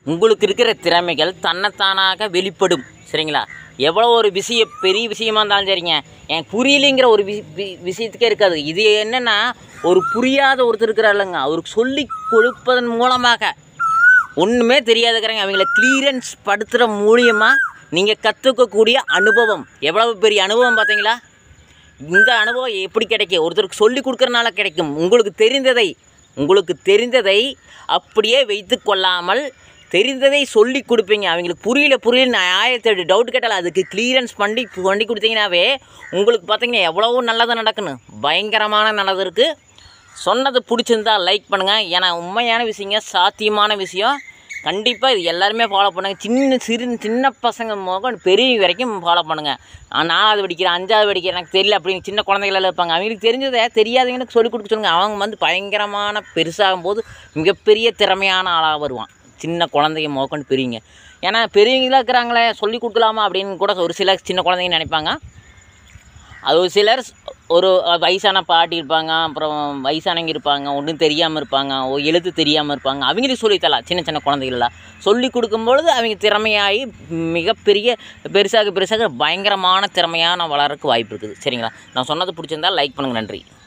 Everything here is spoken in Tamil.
உங்களுக்கு இருக்கிற திறமைகள் தன்னைத்தானாக வெளிப்படும் சரிங்களா எவ்வளோ ஒரு விஷய பெரிய விஷயமா இருந்தாலும் சரிங்க எனக்கு புரியலைங்கிற ஒரு விஷ வி- விஷயத்துக்கே இருக்காது இது என்னென்னா ஒரு புரியாத ஒருத்தர் இருக்கிறாருங்க அவருக்கு சொல்லி கொடுப்பதன் மூலமாக ஒன்றுமே தெரியாதுக்கிறேங்க அவங்கள கிளியரன்ஸ் படுத்துகிற மூலியமாக நீங்கள் கற்றுக்கக்கூடிய அனுபவம் எவ்வளவு பெரிய அனுபவம் பார்த்தீங்களா இந்த அனுபவம் எப்படி கிடைக்கும் ஒருத்தருக்கு சொல்லி கொடுக்கறனால கிடைக்கும் உங்களுக்கு தெரிந்ததை உங்களுக்கு தெரிந்ததை அப்படியே வைத்து கொள்ளாமல் தெரிந்ததை சொல்லி கொடுப்பீங்க அவங்களுக்கு புரியல புரியல ஆயிரத்தி எட்டு டவுட் கேட்டால் அதுக்கு கிளியரன்ஸ் பண்ணி பண்ணி கொடுத்தீங்கன்னாவே உங்களுக்கு பார்த்தீங்கன்னா எவ்வளவோ நல்லது நடக்கணும் பயங்கரமான நல்லது இருக்குது சொன்னது பிடிச்சிருந்தா லைக் பண்ணுங்கள் ஏன்னா உண்மையான விஷயங்க சாத்தியமான விஷயம் கண்டிப்பாக இது எல்லாருமே ஃபாலோ பண்ணுங்கள் சின்ன சிறு சின்ன பசங்க முதல் பெரிய வரைக்கும் ஃபாலோ பண்ணுங்கள் நான் நாலாவது படிக்கிறேன் அஞ்சாவது படிக்கிறேன் எனக்கு தெரியல அப்படின்னு சின்ன குழந்தைகள் எல்லாம் இருப்பாங்க அவங்களுக்கு தெரிஞ்சதை தெரியாதவங்களுக்கு சொல்லிக் கொடுக்க சொல்லுங்க அவங்க வந்து பயங்கரமான பெருசாகும் போது மிகப்பெரிய திறமையான ஆளாக வருவான் சின்ன குழந்தைங்க முதற்கொண்டு பெரியவங்க ஏன்னா பெரியவங்களாக இருக்கிறாங்களே சொல்லி கொடுக்கலாமா அப்படின்னு கூட ஒரு சில சின்ன குழந்தைங்க நினைப்பாங்க அது ஒரு சிலர் ஒரு வயசான பாட்டி இருப்பாங்க அப்புறம் வயசானவங்க இருப்பாங்க ஒன்றும் தெரியாமல் இருப்பாங்க ஒரு எழுத்து தெரியாமல் இருப்பாங்க அவங்களுக்கு சொல்லித்தரலாம் சின்ன சின்ன குழந்தைகளெல்லாம் சொல்லி கொடுக்கும்பொழுது அவங்க திறமையாகி மிகப்பெரிய பெருசாக பெருசாக பயங்கரமான திறமையான வளர்றதுக்கு வாய்ப்பு இருக்குது சரிங்களா நான் சொன்னது பிடிச்சிருந்தா லைக் பண்ணுங்கள் நன்றி